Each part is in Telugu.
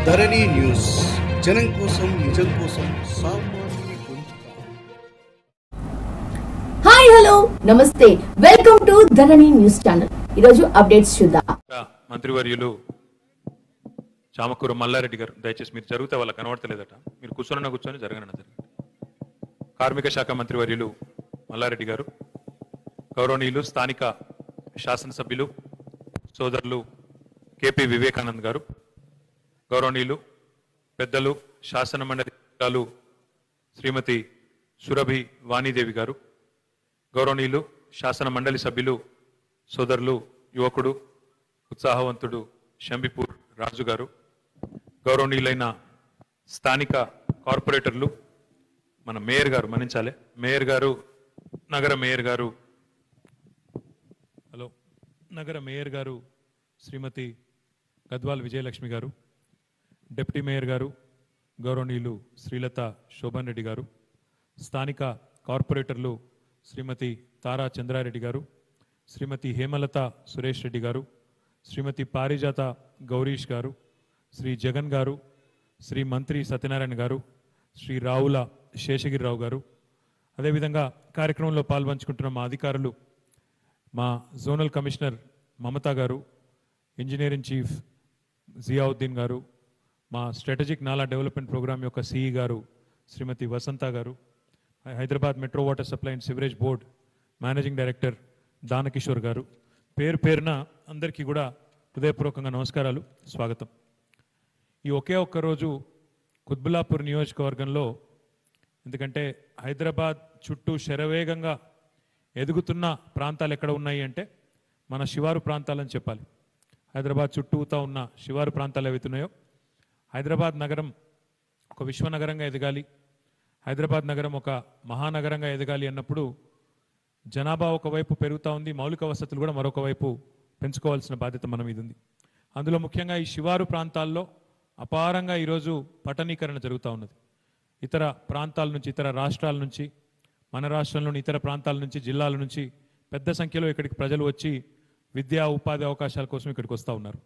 ధరణి న్యూస్ జనం కోసం నిజం కోసం సామాన్యుని గొంతుక హాయ్ హలో నమస్తే welcome to Dharani news channel ఈరోజు అప్డేట్స్ చూద్దాం మంత్రివర్యులు చామకూర మల్లారెడ్డి గారు దయచేసి మీరు జరిగితే వాళ్ళకి కనబడతలేదట మీరు కూర్చొని కూర్చొని జరగనన్న జరిగింది కార్మిక శాఖ మంత్రివర్యులు మల్లారెడ్డి గారు గౌరవనీయులు స్థానిక శాసనసభ్యులు సోదరులు కేపీ వివేకానంద్ గారు గౌరవనీయులు పెద్దలు శాసన మండలి సభ్యురాలు శ్రీమతి సురభి వాణీదేవి గారు గౌరవనీయులు శాసన మండలి సభ్యులు సోదరులు యువకుడు ఉత్సాహవంతుడు షంబిపూర్ రాజు గారు గౌరవనీయులైన స్థానిక కార్పొరేటర్లు మన మేయర్ గారు మన్నించాలి మేయర్ గారు నగర మేయర్ గారు హలో నగర మేయర్ గారు శ్రీమతి గద్వాల్ విజయలక్ష్మి గారు డిప్యూటీ మేయర్ గారు గౌరవనీయులు శ్రీలత శోభన్ రెడ్డి గారు స్థానిక కార్పొరేటర్లు శ్రీమతి తారా చంద్రారెడ్డి గారు శ్రీమతి హేమలత సురేష్ రెడ్డి గారు శ్రీమతి పారిజాత గౌరీష్ గారు శ్రీ జగన్ గారు శ్రీ మంత్రి సత్యనారాయణ గారు శ్రీ రావుల శేషగిరిరావు గారు అదేవిధంగా కార్యక్రమంలో పాల్పంచుకుంటున్న మా అధికారులు మా జోనల్ కమిషనర్ మమతా గారు ఇంజనీరింగ్ చీఫ్ జియావుద్దీన్ గారు మా స్ట్రాటజిక్ నాలా డెవలప్మెంట్ ప్రోగ్రామ్ యొక్క సిఈ గారు శ్రీమతి వసంత గారు Hyderabad metro water supply and sewerage board managing director Danakishore గారు పేరు పేరున అందరికీ కూడా హృదయపూర్వకంగా నమస్కారాలు స్వాగతం ఈ ఒకే ఒక్క రోజు కుత్బులాపూర్ నియోజకవర్గంలో ఎందుకంటే హైదరాబాద్ చుట్టూ శరవేగంగా ఎదుగుతున్న ప్రాంతాలు ఎక్కడ ఉన్నాయి అంటే మన శివారు ప్రాంతాలని చెప్పాలి హైదరాబాద్ చుట్టూతా ఉన్న శివారు ప్రాంతాలు ఏవైతున్నాయో హైదరాబాద్ నగరం ఒక విశ్వనగరంగా ఎదగాలి హైదరాబాద్ నగరం ఒక మహానగరంగా ఎదగాలి అన్నప్పుడు జనాభా ఒకవైపు పెరుగుతూ ఉంది మౌలిక వసతులు కూడా మరొక వైపు పెంచుకోవాల్సిన బాధ్యత మన మీద ఉంది అందులో ముఖ్యంగా ఈ శివారు ప్రాంతాల్లో అపారంగా ఈరోజు పట్టణీకరణ జరుగుతూ ఉన్నది ఇతర ప్రాంతాల నుంచి ఇతర రాష్ట్రాల నుంచి మన రాష్ట్రంలోని ఇతర ప్రాంతాల నుంచి జిల్లాల నుంచి పెద్ద సంఖ్యలో ఇక్కడికి ప్రజలు వచ్చి విద్యా ఉపాధి అవకాశాల కోసం ఇక్కడికి వస్తూ ఉన్నారు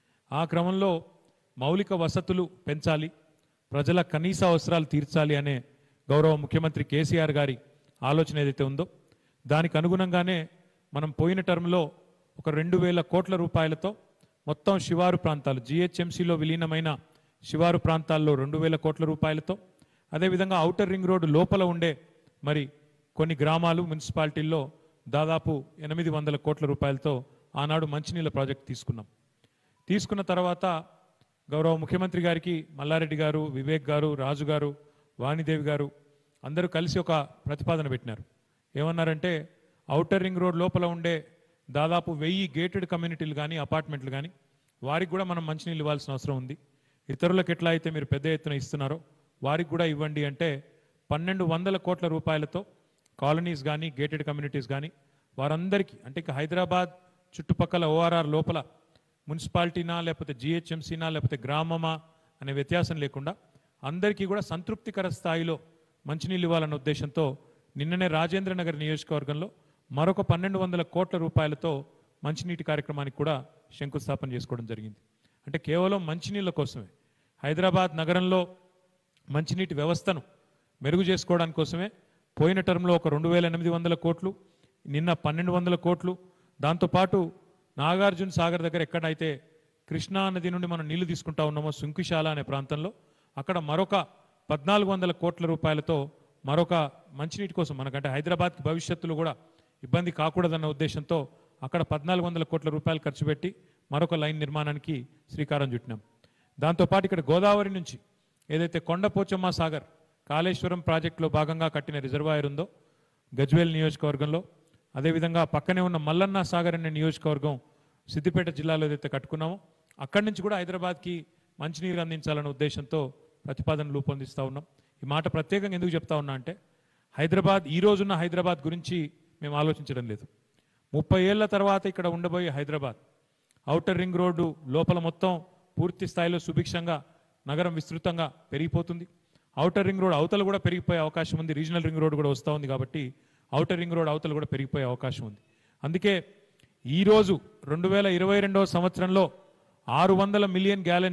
ఆ క్రమంలో మౌలిక వసతులు పెంచాలి ప్రజల కనీస అవసరాలు తీర్చాలి అనే గౌరవ ముఖ్యమంత్రి కేసీఆర్ గారి ఆలోచన ఏదైతే ఉందో దానికి అనుగుణంగానే మనం పోయిన టర్మ్లో ఒక రెండు వేల కోట్ల రూపాయలతో మొత్తం శివారు ప్రాంతాలు జిహెచ్ఎంసీలో విలీనమైన శివారు ప్రాంతాల్లో రెండు వేల కోట్ల రూపాయలతో అదేవిధంగా ఔటర్ రింగ్ రోడ్డు లోపల ఉండే మరి కొన్ని గ్రామాలు మున్సిపాలిటీల్లో దాదాపు ఎనిమిది వందల కోట్ల రూపాయలతో ఆనాడు మంచినీళ్ళ ప్రాజెక్ట్ తీసుకున్నాం తీసుకున్న తర్వాత గౌరవ ముఖ్యమంత్రి గారికి మల్లారెడ్డి గారు వివేక్ గారు రాజు గారు వాణిదేవి గారు అందరూ కలిసి ఒక ప్రతిపాదన పెట్టినారు ఏమన్నారంటే ఔటర్ రింగ్ రోడ్ లోపల ఉండే దాదాపు వెయ్యి గేటెడ్ కమ్యూనిటీలు కానీ అపార్ట్మెంట్లు కానీ వారికి కూడా మనం మంచినీళ్ళు ఇవ్వాల్సిన అవసరం ఉంది ఇతరులకు ఎట్లా అయితే మీరు పెద్ద ఎత్తున ఇస్తున్నారో వారికి కూడా ఇవ్వండి అంటే పన్నెండు వందల కోట్ల రూపాయలతో కాలనీస్ కానీ గేటెడ్ కమ్యూనిటీస్ కానీ వారందరికీ అంటే ఇక హైదరాబాద్ చుట్టుపక్కల ఓఆర్ఆర్ లోపల మున్సిపాలిటీనా లేకపోతే జిహెచ్ఎంసీనా లేకపోతే గ్రామమా అనే వ్యత్యాసం లేకుండా అందరికీ కూడా సంతృప్తికర స్థాయిలో మంచినీళ్ళు ఇవ్వాలన్న ఉద్దేశంతో నిన్ననే రాజేంద్ర నగర్ నియోజకవర్గంలో మరొక పన్నెండు వందల కోట్ల రూపాయలతో మంచినీటి కార్యక్రమానికి కూడా శంకుస్థాపన చేసుకోవడం జరిగింది అంటే కేవలం మంచినీళ్ళ కోసమే హైదరాబాద్ నగరంలో మంచినీటి వ్యవస్థను మెరుగు చేసుకోవడానికి కోసమే పోయిన టర్మ్లో ఒక రెండు వేల ఎనిమిది వందల కోట్లు నిన్న పన్నెండు వందల కోట్లు దాంతోపాటు నాగార్జున సాగర్ దగ్గర ఎక్కడైతే కృష్ణా నది నుండి మనం నీళ్లు తీసుకుంటా ఉన్నామో సుంకిశాల అనే ప్రాంతంలో అక్కడ మరొక పద్నాలుగు వందల కోట్ల రూపాయలతో మరొక మంచినీటి కోసం మనకంటే హైదరాబాద్కి భవిష్యత్తులో కూడా ఇబ్బంది కాకూడదన్న ఉద్దేశంతో అక్కడ పద్నాలుగు వందల కోట్ల రూపాయలు ఖర్చు పెట్టి మరొక లైన్ నిర్మాణానికి శ్రీకారం చుట్టినాం దాంతోపాటు ఇక్కడ గోదావరి నుంచి ఏదైతే కొండపోచమ్మ సాగర్ కాళేశ్వరం ప్రాజెక్టులో భాగంగా కట్టిన రిజర్వాయర్ ఉందో గజ్వేల్ నియోజకవర్గంలో అదేవిధంగా పక్కనే ఉన్న మల్లన్న సాగర్ అనే నియోజకవర్గం సిద్దిపేట జిల్లాలో ఏదైతే కట్టుకున్నామో అక్కడి నుంచి కూడా హైదరాబాద్కి మంచినీరు అందించాలన్న ఉద్దేశంతో ప్రతిపాదన రూపొందిస్తూ ఉన్నాం ఈ మాట ప్రత్యేకంగా ఎందుకు చెప్తా ఉన్నా అంటే హైదరాబాద్ ఈ రోజున్న హైదరాబాద్ గురించి మేము ఆలోచించడం లేదు ముప్పై ఏళ్ల తర్వాత ఇక్కడ ఉండబోయే హైదరాబాద్ ఔటర్ రింగ్ రోడ్డు లోపల మొత్తం పూర్తి స్థాయిలో సుభిక్షంగా నగరం విస్తృతంగా పెరిగిపోతుంది ఔటర్ రింగ్ రోడ్ అవతల కూడా పెరిగిపోయే అవకాశం ఉంది రీజనల్ రింగ్ రోడ్ కూడా వస్తూ ఉంది కాబట్టి ఔటర్ రింగ్ రోడ్ అవతల కూడా పెరిగిపోయే అవకాశం ఉంది అందుకే ఈరోజు రెండు వేల ఇరవై రెండవ సంవత్సరంలో ఆరు వందల మిలియన్ గ్యాలన్స్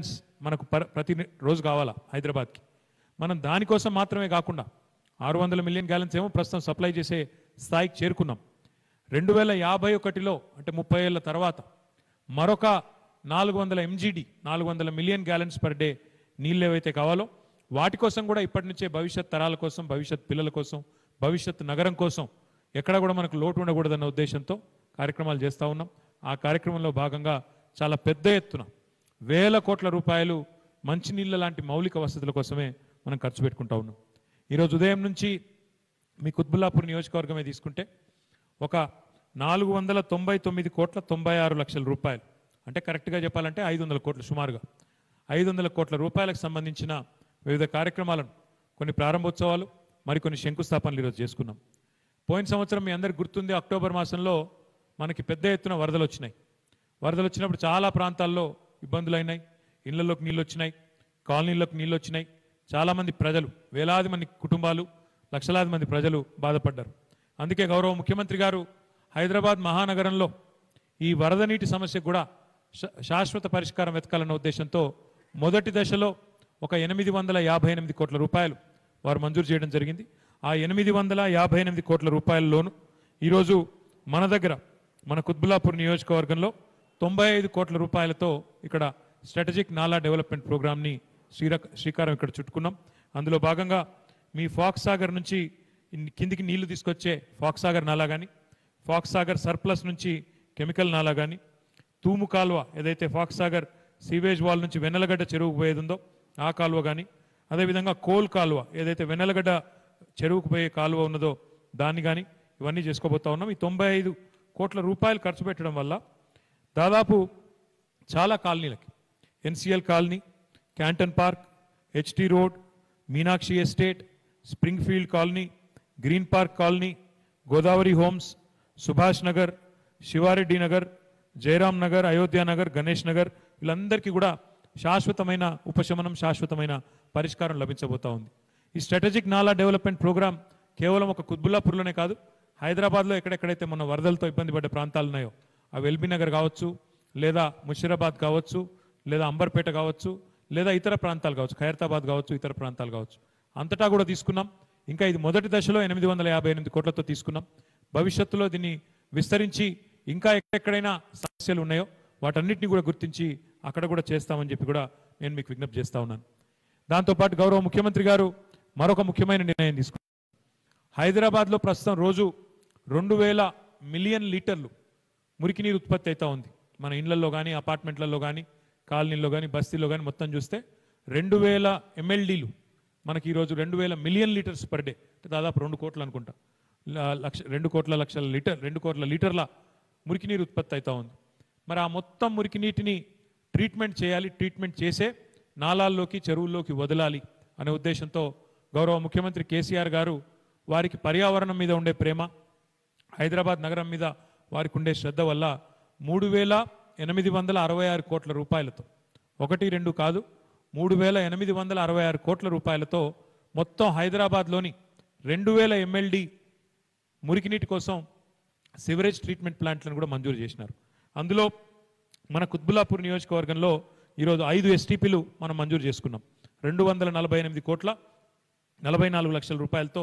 మనకు పర- ప్రతి రోజు కావాలా హైదరాబాద్కి మనం దానికోసం మాత్రమే కాకుండా ఆరు వందల మిలియన్ గ్యాలన్స్ ఏమో ప్రస్తుతం సప్లై చేసే స్థాయికి చేరుకున్నాం రెండు వేల యాభై ఒకటిలో అంటే ముప్పై ఏళ్ళ తర్వాత మరొక నాలుగు వందల ఎంజీడి నాలుగు వందల మిలియన్ గ్యాలన్స్ పర్ డే నీళ్ళు ఏవైతే కావాలో వాటి కోసం కూడా ఇప్పటి నుంచే భవిష్యత్ తరాల కోసం భవిష్యత్ పిల్లల కోసం భవిష్యత్ నగరం కోసం ఎక్కడ కూడా మనకు లోటు ఉండకూడదన్న ఉద్దేశంతో కార్యక్రమాలు చేస్తూ ఉన్నాం ఆ కార్యక్రమంలో భాగంగా చాలా పెద్ద ఎత్తున వేల కోట్ల రూపాయలు మంచినీళ్ళ లాంటి మౌలిక వసతుల కోసమే మనం ఖర్చు పెట్టుకుంటా ఉన్నాం ఈరోజు ఉదయం నుంచి మీ కుత్బుల్లాపూర్ నియోజకవర్గమే తీసుకుంటే ఒక నాలుగు వందల తొంభై తొమ్మిది కోట్ల తొంభై ఆరు లక్షల రూపాయలు అంటే కరెక్ట్గా చెప్పాలంటే ఐదు వందల కోట్లు సుమారుగా ఐదు వందల కోట్ల రూపాయలకు సంబంధించిన వివిధ కార్యక్రమాలను కొన్ని ప్రారంభోత్సవాలు మరికొన్ని శంకుస్థాపనలు ఈరోజు చేసుకున్నాం పోయిన సంవత్సరం మీ అందరికి గుర్తుంది అక్టోబర్ మాసంలో మనకి పెద్ద ఎత్తున వరదలు వచ్చినాయి వరదలు వచ్చినప్పుడు చాలా ప్రాంతాల్లో ఇబ్బందులు అయినాయి ఇళ్లలోకి నీళ్ళు వచ్చినాయి కాలనీల్లోకి నీళ్ళు వచ్చినాయి చాలామంది ప్రజలు వేలాది మంది కుటుంబాలు లక్షలాది మంది ప్రజలు బాధపడ్డారు అందుకే గౌరవ ముఖ్యమంత్రి గారు హైదరాబాద్ మహానగరంలో ఈ వరద నీటి సమస్యకు కూడా శా- శాశ్వత పరిష్కారం వెతకాలన్న ఉద్దేశంతో మొదటి దశలో ఒక ఎనిమిది వందల యాభై ఎనిమిది కోట్ల రూపాయలు వారు మంజూరు చేయడం జరిగింది ఆ ఎనిమిది వందల యాభై ఎనిమిది కోట్ల రూపాయలలోను ఈరోజు మన దగ్గర మన కుత్బుల్లాపూర్ నియోజకవర్గంలో తొంభై ఐదు కోట్ల రూపాయలతో ఇక్కడ స్ట్రాటజిక్ నాలా డెవలప్మెంట్ ప్రోగ్రామ్ని శ్రీర శ్రీకారం ఇక్కడ చుట్టుకున్నాం అందులో భాగంగా మీ ఫాక్స్ సాగర్ నుంచి ఇన్- కిందికి నీళ్లు తీసుకొచ్చే ఫాక్స్ సాగర్ నాలా కానీ ఫాక్స్ సాగర్ సర్ప్లస్ నుంచి కెమికల్ నాలా కానీ తూము కాలువ ఏదైతే ఫాక్స్ సాగర్ సీవేజ్ వాల్ నుంచి వెన్నెలగడ్డ చెరువుకు పోయేది ఉందో ఆ కాలువ కానీ అదేవిధంగా కోల్ కాలువ ఏదైతే వెన్నెలగడ్డ చెరువుకు పోయే కాలువ ఉన్నదో దాన్ని కానీ ఇవన్నీ చేసుకోబోతా ఉన్నాం ఈ తొంభై ఐదు కోట్ల రూపాయలు ఖర్చు పెట్టడం వల్ల దాదాపు చాలా కాలనీలకి NCL colony Canton park HT road Meenakshi estate Springfield colony green park colony Godavari homes Subhash Nagar Shivareddy Nagar Jayaram Nagar Ayodhya Nagar Ganesh Nagar వీళ్ళందరికీ కూడా శాశ్వతమైన ఉపశమనం శాశ్వతమైన పరిష్కారం లభించబోతా ఉంది ఈ స్ట్రాటజిక్ నాలా డెవలప్మెంట్ ప్రోగ్రామ్ కేవలం ఒక కుత్బుల్లాపూర్లోనే కాదు హైదరాబాద్లో ఎక్కడెక్కడైతే మన వరదలతో ఇబ్బంది పడ్డ ప్రాంతాలు ఉన్నాయో అవి ఎల్బీ నగర్ కావచ్చు లేదా ముషిరాబాద్ కావచ్చు లేదా అంబర్పేట కావచ్చు లేదా ఇతర ప్రాంతాలు కావచ్చు ఖైరతాబాద్ కావచ్చు ఇతర ప్రాంతాలు కావచ్చు అంతటా కూడా తీసుకున్నాం ఇంకా ఇది మొదటి దశలో ఎనిమిది వందల యాభై ఎనిమిది కోట్లతో తీసుకున్నాం భవిష్యత్తులో దీన్ని విస్తరించి ఇంకా ఎక్కడెక్కడైనా సమస్యలు ఉన్నాయో వాటన్నిటిని కూడా గుర్తించి అక్కడ కూడా చేస్తామని చెప్పి కూడా నేను మీకు విజ్ఞప్తి చేస్తా ఉన్నాను దాంతోపాటు గౌరవ ముఖ్యమంత్రి గారు మరొక ముఖ్యమైన నిర్ణయం తీసుకున్నారు హైదరాబాద్లో ప్రస్తుతం రోజు రెండు వేల మిలియన్ లీటర్లు మురికి నీరు ఉత్పత్తి అవుతా ఉంది మన ఇళ్లలో కానీ అపార్ట్మెంట్లలో కానీ కాలనీల్లో కానీ బస్తీల్లో కానీ మొత్తం చూస్తే రెండు వేల ఎంఎల్డీలు మనకి ఈరోజు రెండు వేల మిలియన్ లీటర్స్ పర్ డే అంటే దాదాపు రెండు కోట్లు అనుకుంటా ల- లక్ష రెండు కోట్ల లక్షల లీటర్ రెండు కోట్ల లీటర్ల మురికి నీరు ఉత్పత్తి అవుతా ఉంది మరి ఆ మొత్తం మురికి నీటిని ట్రీట్మెంట్ చేయాలి ట్రీట్మెంట్ చేసే నాలాల్లోకి చెరువుల్లోకి వదలాలి అనే ఉద్దేశంతో గౌరవ ముఖ్యమంత్రి కేసీఆర్ గారు వారికి పర్యావరణం మీద ఉండే ప్రేమ హైదరాబాద్ నగరం మీద వారికి ఉండే శ్రద్ధ వల్ల మూడు వేల ఎనిమిది వందల అరవై ఆరు కోట్ల రూపాయలతో ఒకటి రెండు కాదు మూడు వేల ఎనిమిది వందల అరవై ఆరు కోట్ల రూపాయలతో మొత్తం హైదరాబాద్లోని రెండు వేల ఎంఎల్డి మురికినీటి కోసం సివరేజ్ ట్రీట్మెంట్ ప్లాంట్లను కూడా మంజూరు చేసినారు అందులో మన కుత్బుల్లాపూర్ నియోజకవర్గంలో ఈరోజు ఐదు ఎస్టీపీలు మనం మంజూరు చేసుకున్నాం రెండు వందల నలభై ఎనిమిది కోట్ల నలభై నాలుగు లక్షల రూపాయలతో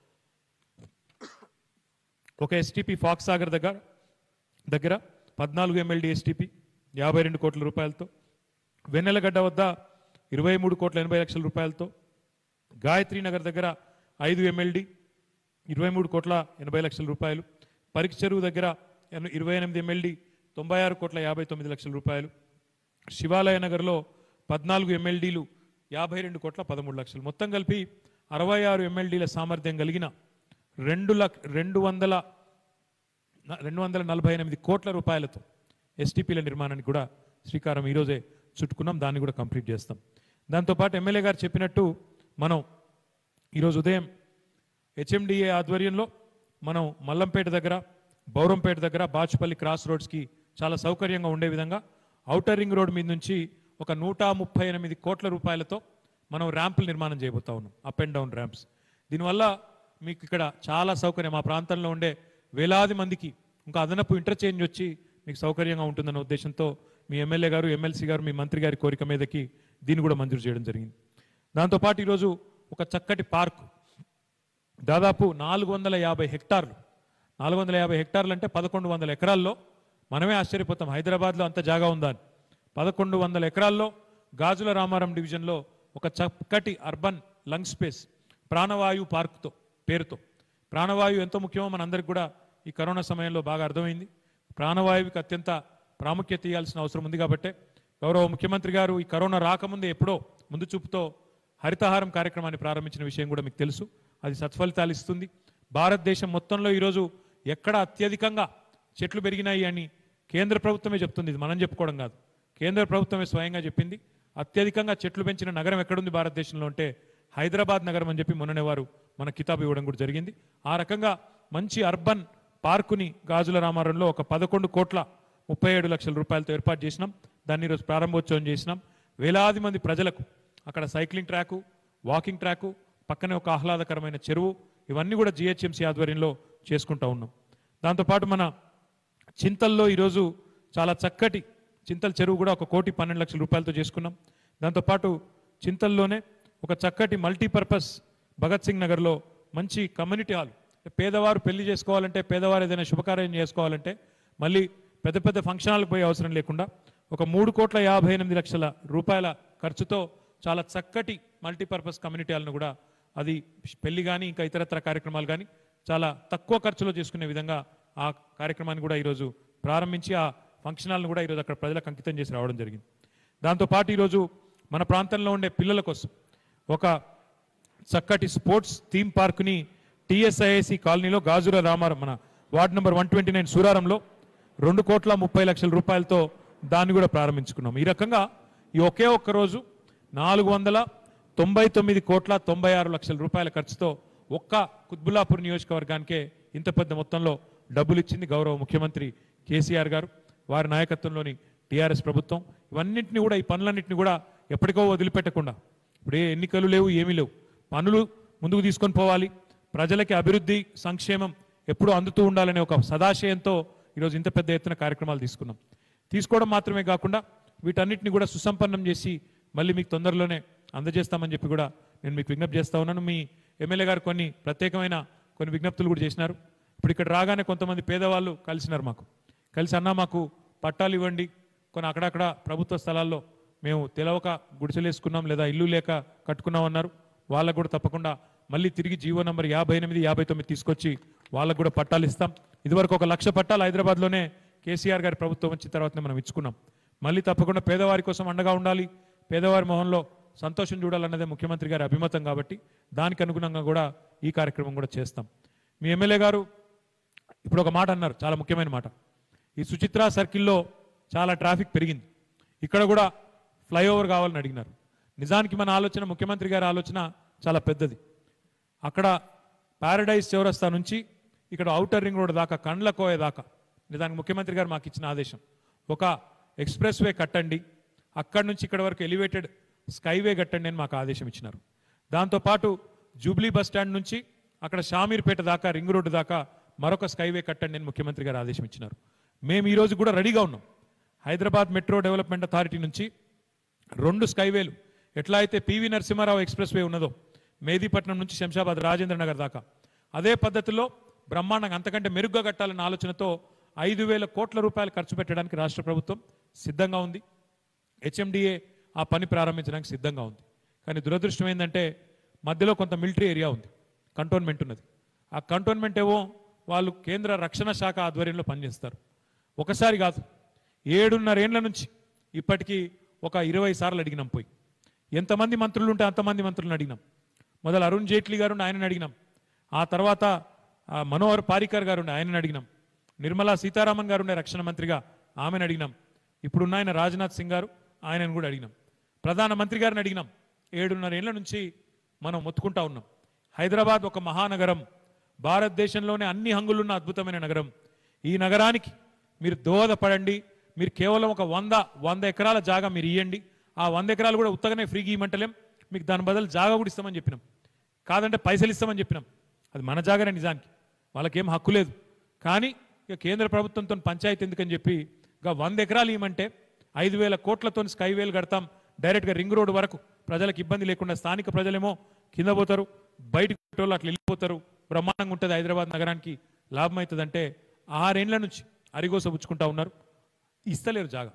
ఒక ఎస్టీపీ ఫాక్స్ సాగర్ దగ్గర దగ్గర పద్నాలుగు ఎమ్మెల్డీ ఎస్టీపీ యాభై రెండు కోట్ల రూపాయలతో వెన్నెలగడ్డ వద్ద ఇరవై మూడు కోట్ల ఎనభై లక్షల రూపాయలతో గాయత్రి నగర్ దగ్గర ఐదు ఎమ్మెల్డీ ఇరవై మూడు కోట్ల ఎనభై లక్షల రూపాయలు పరీక్ష చెరువు దగ్గర ఎన- ఇరవై ఎనిమిది ఎమ్మెల్డీ తొంభై ఆరు కోట్ల యాభై తొమ్మిది లక్షల రూపాయలు శివాలయ నగర్లో పద్నాలుగు ఎమ్మెల్డీలు యాభై రెండు కోట్ల పదమూడు లక్షలు మొత్తం కలిపి అరవై ఆరు ఎమ్మెల్డీల సామర్థ్యం కలిగిన రెండు లక్ష రెండు వందల న- రెండు వందల నలభై ఎనిమిది కోట్ల రూపాయలతో ఎస్టీపీల నిర్మాణానికి కూడా శ్రీకారం ఈరోజే చుట్టుకున్నాం దాన్ని కూడా కంప్లీట్ చేస్తాం దాంతోపాటు ఎమ్మెల్యే గారు చెప్పినట్టు మనం ఈరోజు ఉదయం హెచ్ఎండిఏ ఆధ్వర్యంలో మనం మల్లంపేట దగ్గర బౌరంపేట దగ్గర బాచుపల్లి క్రాస్ రోడ్స్కి చాలా సౌకర్యంగా ఉండే విధంగా ఔటర్ రింగ్ రోడ్ మీద నుంచి ఒక నూట ముప్పై ఎనిమిది కోట్ల రూపాయలతో మనం ర్యాంపులు నిర్మాణం చేయబోతా ఉన్నాం అప్ అండ్ డౌన్ ర్యాంప్స్ దీనివల్ల మీకు ఇక్కడ చాలా సౌకర్యం మా ప్రాంతంలో ఉండే వేలాది మందికి ఇంకా అదనపు ఇంటర్చేంజ్ వచ్చి మీకు సౌకర్యంగా ఉంటుందన్న ఉద్దేశంతో మీ ఎమ్మెల్యే గారు ఎమ్మెల్సీ గారు మీ మంత్రి గారి కోరిక మీదకి దీన్ని కూడా మంజూరు చేయడం జరిగింది దాంతోపాటు ఈరోజు ఒక చక్కటి పార్కు దాదాపు నాలుగు వందల యాభై హెక్టార్లు నాలుగు వందల యాభై హెక్టార్లు అంటే పదకొండు వందల ఎకరాల్లో మనమే ఆశ్చర్యపోతాం హైదరాబాద్లో అంత జాగా ఉందా అని పదకొండు వందల ఎకరాల్లో గాజుల రామారం డివిజన్లో ఒక చక్కటి అర్బన్ లంగ్ స్పేస్ ప్రాణవాయు పార్కుతో పేరుతో ప్రాణవాయువు ఎంతో ముఖ్యమో మనందరికి కూడా ఈ కరోనా సమయంలో బాగా అర్థమైంది ప్రాణవాయువుకి అత్యంత ప్రాముఖ్యత ఇవ్వాల్సిన అవసరం ఉంది కాబట్టి గౌరవ ముఖ్యమంత్రి గారు ఈ కరోనా రాకముందే ఎప్పుడో ముందు చూపుతో హరితహారం కార్యక్రమాన్ని ప్రారంభించిన విషయం కూడా మీకు తెలుసు అది సత్ఫలితాలు ఇస్తుంది భారతదేశం మొత్తంలో ఈరోజు ఎక్కడ అత్యధికంగా చెట్లు పెరిగినాయి అని కేంద్ర ప్రభుత్వమే చెప్తుంది ఇది మనం చెప్పుకోవడం కాదు కేంద్ర ప్రభుత్వమే స్వయంగా చెప్పింది అత్యధికంగా చెట్లు పెంచిన నగరం ఎక్కడుంది భారతదేశంలో అంటే హైదరాబాద్ నగరం అని చెప్పి మొన్ననే వారు మన కితాబు ఇవ్వడం కూడా జరిగింది ఆ రకంగా మంచి అర్బన్ పార్కుని గాజుల రామారంలో ఒక పదకొండు కోట్ల ముప్పై ఏడు లక్షల రూపాయలతో ఏర్పాటు చేసినాం దాన్ని ఈరోజు ప్రారంభోత్సవం చేసినాం వేలాది మంది ప్రజలకు అక్కడ సైక్లింగ్ ట్రాకు వాకింగ్ ట్రాకు పక్కనే ఒక ఆహ్లాదకరమైన చెరువు ఇవన్నీ కూడా జిహెచ్ఎంసీ ఆధ్వర్యంలో చేసుకుంటా ఉన్నాం దాంతోపాటు మన చింతల్లో ఈరోజు చాలా చక్కటి చింతల చెరువు కూడా ఒక కోటి పన్నెండు లక్షల రూపాయలతో చేసుకున్నాం దాంతోపాటు చింతల్లోనే ఒక చక్కటి మల్టీపర్పస్ భగత్ సింగ్ నగర్లో మంచి కమ్యూనిటీ హాల్ పేదవారు పెళ్లి చేసుకోవాలంటే పేదవారు ఏదైనా శుభకార్యం చేసుకోవాలంటే మళ్ళీ పెద్ద పెద్ద ఫంక్షన్ హాల్కి పోయే అవసరం లేకుండా ఒక మూడు కోట్ల యాభై ఎనిమిది లక్షల రూపాయల ఖర్చుతో చాలా చక్కటి మల్టీపర్పస్ కమ్యూనిటీ హాల్ను కూడా అది పెళ్లి కానీ ఇంకా ఇతరత్ర కార్యక్రమాలు కానీ చాలా తక్కువ ఖర్చులో చేసుకునే విధంగా ఆ కార్యక్రమాన్ని కూడా ఈరోజు ప్రారంభించి ఆ ఫంక్షన్ హాల్ను కూడా ఈరోజు అక్కడ ప్రజలకు అంకితం చేసి రావడం జరిగింది దాంతోపాటు ఈరోజు మన ప్రాంతంలో ఉండే పిల్లల కోసం ఒక చక్కటి స్పోర్ట్స్ థీమ్ పార్క్ని టిఎస్ఐఏసి కాలనీలో గాజుల రామారం మన ward number one twenty nine సూరారంలో రెండు కోట్ల ముప్పై లక్షల రూపాయలతో దాన్ని కూడా ప్రారంభించుకున్నాం ఈ రకంగా ఈ ఒకే ఒక్క రోజు నాలుగు వందల తొంభై తొమ్మిది కోట్ల తొంభై ఆరు లక్షల రూపాయల ఖర్చుతో ఒక్క కుత్బుల్లాపూర్ నియోజకవర్గానికే ఇంత పెద్ద మొత్తంలో డబ్బులు ఇచ్చింది గౌరవ ముఖ్యమంత్రి కేసీఆర్ గారు వారి నాయకత్వంలోని టీఆర్ఎస్ ప్రభుత్వం ఇవన్నింటినీ కూడా ఈ పనులన్నింటినీ కూడా ఎప్పటికో వదిలిపెట్టకుండా ఇప్పుడు ఏ ఎన్నికలు లేవు ఏమీ లేవు పనులు ముందుకు తీసుకొని పోవాలి ప్రజలకి అభివృద్ధి సంక్షేమం ఎప్పుడూ అందుతూ ఉండాలనే ఒక సదాశయంతో ఈరోజు ఇంత పెద్ద ఎత్తున కార్యక్రమాలు తీసుకున్నాం తీసుకోవడం మాత్రమే కాకుండా వీటన్నిటిని కూడా సుసంపన్నం చేసి మళ్ళీ మీకు తొందరలోనే అందజేస్తామని చెప్పి కూడా నేను మీకు విజ్ఞప్తి చేస్తా ఉన్నాను మీ ఎమ్మెల్యే గారు కొన్ని ప్రత్యేకమైన కొన్ని విజ్ఞప్తులు కూడా చేసినారు ఇప్పుడు ఇక్కడ రాగానే కొంతమంది పేదవాళ్ళు కలిసినారు మాకు కలిసి అన్నా మాకు పట్టాలు ఇవ్వండి కొన్ని అక్కడక్కడ ప్రభుత్వ స్థలాల్లో మేము తెలవక గుడిసెలు వేసుకున్నాం లేదా ఇల్లు లేక కట్టుకున్నాం అన్నారు వాళ్ళకు కూడా తప్పకుండా మళ్ళీ తిరిగి జీవో నంబర్ యాభై ఎనిమిది యాభై తొమ్మిది తీసుకొచ్చి వాళ్ళకు కూడా పట్టాలు ఇస్తాం ఇదివరకు ఒక లక్ష పట్టాలు హైదరాబాద్లోనే కేసీఆర్ గారి ప్రభుత్వం వచ్చిన తర్వాతనే మనం ఇచ్చుకున్నాం మళ్ళీ తప్పకుండా పేదవారి కోసం అండగా ఉండాలి పేదవారి మొహంలో సంతోషం చూడాలన్నదే ముఖ్యమంత్రి గారి అభిమతం కాబట్టి దానికి అనుగుణంగా కూడా ఈ కార్యక్రమం కూడా చేస్తాం మీ ఎమ్మెల్యే గారు ఇప్పుడు ఒక మాట అన్నారు చాలా ముఖ్యమైన మాట ఈ సుచిత్ర సర్కిల్లో చాలా ట్రాఫిక్ పెరిగింది ఇక్కడ కూడా ఫ్లైఓవర్ కావాలని అడిగినారు నిజానికి మన ఆలోచన ముఖ్యమంత్రి గారి ఆలోచన చాలా పెద్దది అక్కడ పారడైజ్ చౌరస్తా నుంచి ఇక్కడ ఔటర్ రింగ్ రోడ్ దాకా కండ్ల కోయ దాకా నిజానికి ముఖ్యమంత్రి గారు మాకు ఇచ్చిన ఆదేశం ఒక ఎక్స్ప్రెస్ వే కట్టండి అక్కడి నుంచి ఇక్కడ వరకు ఎలివేటెడ్ స్కైవే కట్టండి అని మాకు ఆదేశం ఇచ్చినారు దాంతోపాటు జూబ్లీ బస్ స్టాండ్ నుంచి అక్కడ షామీర్పేట దాకా రింగ్ రోడ్డు దాకా మరొక స్కైవే కట్టండి అని ముఖ్యమంత్రి గారు ఆదేశం ఇచ్చినారు మేము ఈరోజు కూడా రెడీగా ఉన్నాం హైదరాబాద్ మెట్రో డెవలప్మెంట్ అథారిటీ నుంచి రెండు స్కైవేలు ఎట్లా అయితే పివి నరసింహారావు ఎక్స్ప్రెస్ వే ఉన్నదో మేదీపట్నం నుంచి శంషాబాద్ రాజేంద్ర నగర్ దాకా అదే పద్ధతిలో బ్రహ్మాండంగా అంతకంటే మెరుగ్గా కట్టాలన్న ఆలోచనతో ఐదు వేల కోట్ల రూపాయలు ఖర్చు పెట్టడానికి రాష్ట్ర ప్రభుత్వం సిద్ధంగా ఉంది హెచ్ఎండిఏ ఆ పని ప్రారంభించడానికి సిద్ధంగా ఉంది కానీ దురదృష్టం ఏంటంటే మధ్యలో కొంత మిలిటరీ ఏరియా ఉంది కంటోన్మెంట్ ఉన్నది ఆ కంటోన్మెంట్ ఏవో వాళ్ళు కేంద్ర రక్షణ శాఖ ఆధ్వర్యంలో పనిచేస్తారు ఒకసారి కాదు ఏడున్నరేండ్ల నుంచి ఇప్పటికీ ఒక ఇరవై సార్లు అడిగినాం పోయి ఎంతమంది మంత్రులు ఉంటే అంతమంది మంత్రులను అడిగినాం మొదలు అరుణ్ జైట్లీ గారు ఆయనని అడిగినాం ఆ తర్వాత ఆ, మనోహర్ పారికర్ గారు ఆయనని అడిగినాం నిర్మలా సీతారామన్ గారు ఉండే రక్షణ మంత్రిగా ఆమెను అడిగినాం ఇప్పుడున్న ఆయన రాజ్నాథ్ సింగ్ గారు ఆయనను కూడా అడిగినాం ప్రధానమంత్రి గారిని అడిగినాం ఏడున్నర ఏళ్ల నుంచి మనం మొత్తుకుంటా ఉన్నాం హైదరాబాద్ ఒక మహానగరం భారతదేశంలోనే అన్ని హంగులున్న అద్భుతమైన నగరం ఈ నగరానికి మీరు దోహదపడండి మీరు కేవలం ఒక వంద వంద ఎకరాల జాగా మీరు ఇవ్వండి ఆ వంద ఎకరాలు కూడా ఉత్తగానే ఫ్రీగా ఇవ్వమంటలేం మీకు దాని బదులు జాగా కూడా ఇస్తామని చెప్పినాం కాదంటే పైసలు ఇస్తామని చెప్పినాం అది మన జాగానే నిజానికి వాళ్ళకేం హక్కు లేదు కానీ ఇక కేంద్ర ప్రభుత్వంతో పంచాయతీ ఎందుకని చెప్పి ఇక వంద ఎకరాలు ఇవ్వమంటే ఐదు వేల కోట్లతో స్కైవేలు కడతాం డైరెక్ట్గా రింగ్ రోడ్ వరకు ప్రజలకు ఇబ్బంది లేకుండా స్థానిక ప్రజలేమో కింద పోతారు బయటకు వాళ్ళు అట్లా వెళ్ళిపోతారు బ్రహ్మాండంగా ఉంటుంది హైదరాబాద్ నగరానికి లాభం అవుతుందంటే ఆరేండ్ల నుంచి అరిగోస పుచ్చుకుంటా ఉన్నారు ఇస్తలేరు జాగా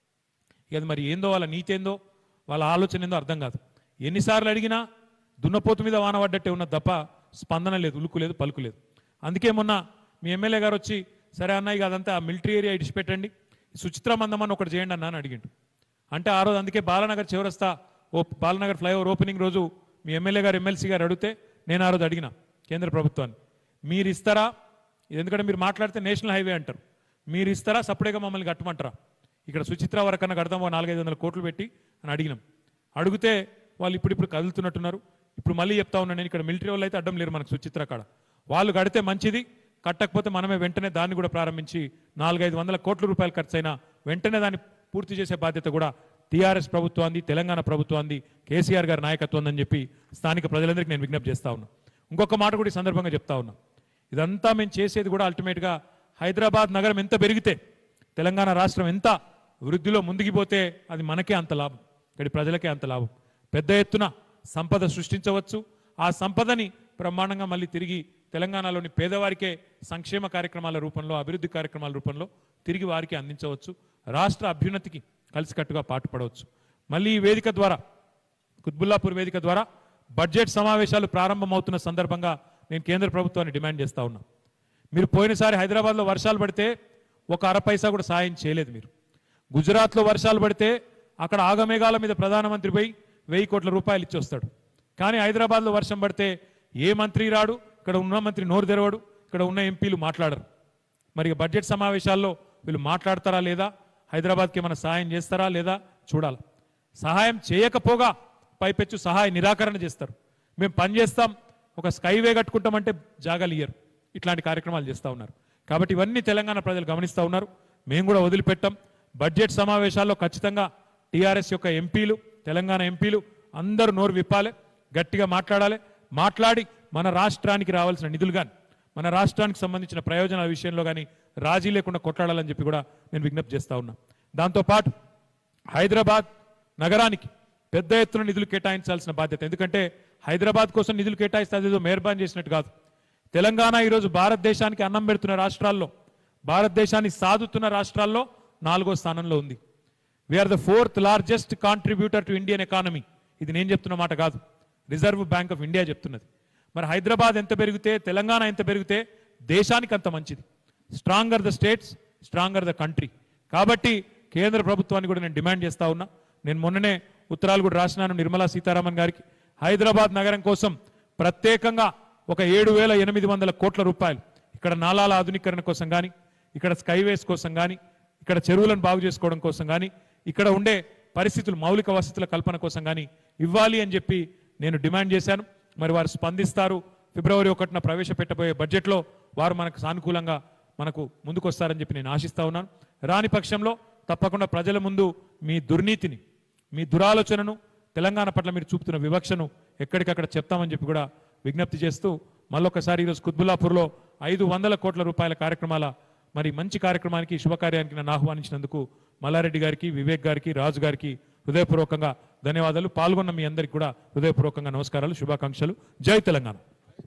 ఇక అది మరి ఏందో వాళ్ళ నీతి ఏందో వాళ్ళ ఆలోచన ఏందో అర్థం కాదు ఎన్నిసార్లు అడిగినా దున్నపోతు మీద వాన పడ్డట్టే ఉన్నది తప్ప స్పందన లేదు ఉలుకు లేదు పలుకు లేదు అందుకే మొన్న మీ ఎమ్మెల్యే గారు వచ్చి సరే అన్నయ్య కాదంతా ఆ మిలిటరీ ఏరియా ఇడిచిపెట్టండి సుచిత్ర మందమని ఒకటి చేయండి అన్న అని అడిగిండు అంటే ఆ రోజు అందుకే బాలనగర్ చివరస్తా ఓ బాలనగర్ ఫ్లైఓవర్ ఓపెనింగ్ రోజు మీ ఎమ్మెల్యే గారు ఎమ్మెల్సీ గారు అడిగితే నేను ఆ రోజు అడిగిన కేంద్ర ప్రభుత్వాన్ని మీరు ఇస్తారా ఇది ఎందుకంటే మీరు మాట్లాడితే నేషనల్ హైవే అంటారు మీరు ఇస్తారా సపరేట్గా మమ్మల్ని కట్టమంటారా ఇక్కడ సుచిత్ర వరకన్నా కడతాం ఓ నాలుగైదు వందల కోట్లు పెట్టి అని అడిగినాం అడిగితే వాళ్ళు ఇప్పుడు ఇప్పుడు కదులుతున్నట్టున్నారు ఇప్పుడు మళ్ళీ చెప్తా ఉన్నాను నేను ఇక్కడ మిలిటరీ వాళ్ళు అయితే అడ్డం లేరు మనకు సుచిత్ర కాడ వాళ్ళు కడితే మంచిది కట్టకపోతే మనమే వెంటనే దాన్ని కూడా ప్రారంభించి నాలుగైదు వందల కోట్ల రూపాయలు ఖర్చు అయినా వెంటనే దాన్ని పూర్తి చేసే బాధ్యత కూడా టీఆర్ఎస్ ప్రభుత్వాన్ని తెలంగాణ ప్రభుత్వాన్ని కేసీఆర్ గారి నాయకత్వం అని చెప్పి స్థానిక ప్రజలందరికీ నేను విజ్ఞప్తి చేస్తా ఉన్నా ఇంకొక మాట కూడా ఈ సందర్భంగా చెప్తా ఉన్నా ఇదంతా మేము చేసేది కూడా అల్టిమేట్గా హైదరాబాద్ నగరం ఎంత పెరిగితే తెలంగాణ రాష్ట్రం ఎంత వృద్ధిలో ముందుకు పోతే అది మనకే అంత లాభం ఇక్కడి ప్రజలకే అంత లాభం పెద్ద ఎత్తున సంపద సృష్టించవచ్చు ఆ సంపదని బ్రహ్మాండంగా మళ్ళీ తిరిగి తెలంగాణలోని పేదవారికే సంక్షేమ కార్యక్రమాల రూపంలో అభివృద్ధి కార్యక్రమాల రూపంలో తిరిగి వారికి అందించవచ్చు రాష్ట్ర అభ్యున్నతికి కలిసికట్టుగా పాటుపడవచ్చు మళ్ళీ ఈ వేదిక ద్వారా కుత్బుల్లాపూర్ వేదిక ద్వారా బడ్జెట్ సమావేశాలు ప్రారంభమవుతున్న సందర్భంగా నేను కేంద్ర ప్రభుత్వాన్ని డిమాండ్ చేస్తా ఉన్నా మీరు పోయినసారి హైదరాబాద్లో వర్షాలు పడితే ఒక అర పైసా కూడా సాయం చేయలేదు మీరు గుజరాత్లో వర్షాలు పడితే అక్కడ ఆగమేఘాల మీద ప్రధానమంత్రి పోయి వెయ్యి కోట్ల రూపాయలు ఇచ్చి వస్తాడు కానీ హైదరాబాద్లో వర్షం పడితే ఏ మంత్రి రాడు ఇక్కడ ఉన్న మంత్రి నోరు తెరవడు ఇక్కడ ఉన్న ఎంపీలు మాట్లాడరు మరి ఇక బడ్జెట్ సమావేశాల్లో వీళ్ళు మాట్లాడతారా లేదా హైదరాబాద్కి ఏమైనా సహాయం చేస్తారా లేదా చూడాలి సహాయం చేయకపోగా పైపెచ్చు సహాయ నిరాకరణ చేస్తారు మేము పని చేస్తాం ఒక స్కైవే కట్టుకుంటామంటే జాగాలు ఇయ్యరు ఇట్లాంటి కార్యక్రమాలు చేస్తూ ఉన్నారు కాబట్టి ఇవన్నీ తెలంగాణ ప్రజలు గమనిస్తూ ఉన్నారు మేము కూడా వదిలిపెట్టాం బడ్జెట్ సమావేశాల్లో ఖచ్చితంగా టీఆర్ఎస్ యొక్క ఎంపీలు తెలంగాణ ఎంపీలు అందరూ నోరు విప్పాలి గట్టిగా మాట్లాడాలి మాట్లాడి మన రాష్ట్రానికి రావాల్సిన నిధులు కానీ మన రాష్ట్రానికి సంబంధించిన ప్రయోజనాల విషయంలో కానీ రాజీ లేకుండా కొట్లాడాలని చెప్పి కూడా నేను విజ్ఞప్తి చేస్తా ఉన్నా దాంతోపాటు హైదరాబాద్ నగరానికి పెద్ద ఎత్తున నిధులు కేటాయించాల్సిన బాధ్యత ఎందుకంటే హైదరాబాద్ కోసం నిధులు కేటాయిస్తే అదేదో మెహర్బాన్ చేసినట్టు కాదు తెలంగాణ ఈరోజు భారతదేశానికి అన్నం పెడుతున్న రాష్ట్రాల్లో భారతదేశాన్ని సాదుతున్న రాష్ట్రాల్లో నాలుగో స్థానంలో ఉంది we are the fourth largest contributor to Indian economy ఇది నేను చెప్తున్న మాట కాదు రిజర్వ్ బ్యాంక్ ఆఫ్ ఇండియా చెప్తున్నది మరి హైదరాబాద్ ఎంత పెరిగితే తెలంగాణ ఎంత పెరిగితే దేశానికి అంత మంచిది stronger the states stronger the country కాబట్టి కేంద్ర ప్రభుత్వాన్ని కూడా నేను డిమాండ్ చేస్తా ఉన్నా నేను మొన్ననే ఉత్తరాలు కూడా రాసినాను నిర్మలా సీతారామన్ గారికి హైదరాబాద్ నగరం కోసం ప్రత్యేకంగా ఒక ఏడు వేల ఎనిమిది వందల కోట్ల రూపాయలు ఇక్కడ నాలాల ఆధునీకరణ కోసం కానీ ఇక్కడ స్కైవేస్ కోసం కానీ ఇక్కడ చెరువులను బాగు చేసుకోవడం కోసం కానీ ఇక్కడ ఉండే పరిస్థితులు మౌలిక వసతుల కల్పన కోసం కానీ ఇవ్వాలి అని చెప్పి నేను డిమాండ్ చేశాను మరి వారు స్పందిస్తారు ఫిబ్రవరి ఒకటిన ప్రవేశపెట్టబోయే బడ్జెట్లో వారు మనకు సానుకూలంగా మనకు ముందుకొస్తారని చెప్పి నేను ఆశిస్తా ఉన్నాను రాని పక్షంలో తప్పకుండా ప్రజల ముందు మీ దుర్నీతిని మీ దురాలోచనను తెలంగాణ పట్ల మీరు చూపుతున్న వివక్షను ఎక్కడికక్కడ చెప్తామని చెప్పి కూడా విజ్ఞప్తి చేస్తూ మళ్ళొకసారి ఈరోజు కుత్బుల్లాపూర్లో ఐదు వందల కోట్ల రూపాయల కార్యక్రమాల మరి మంచి కార్యక్రమానికి శుభకార్యానికి నన్ను ఆహ్వానించినందుకు మల్లారెడ్డి గారికి వివేక్ గారికి రాజు గారికి హృదయపూర్వకంగా ధన్యవాదాలు పాల్గొన్న మీ అందరికీ కూడా హృదయపూర్వకంగా నమస్కారాలు శుభాకాంక్షలు జై తెలంగాణ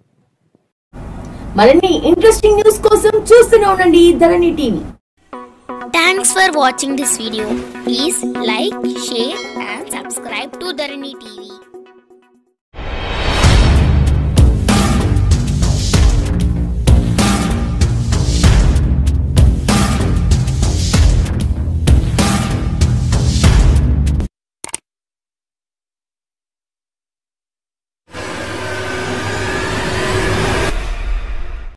మరిన్ని ఇంట్రెస్టింగ్ న్యూస్ కోసం చూస్తూనే ఉండండి Dharani TV Thanks for watching this video. Please like, share and subscribe to Dharani TV.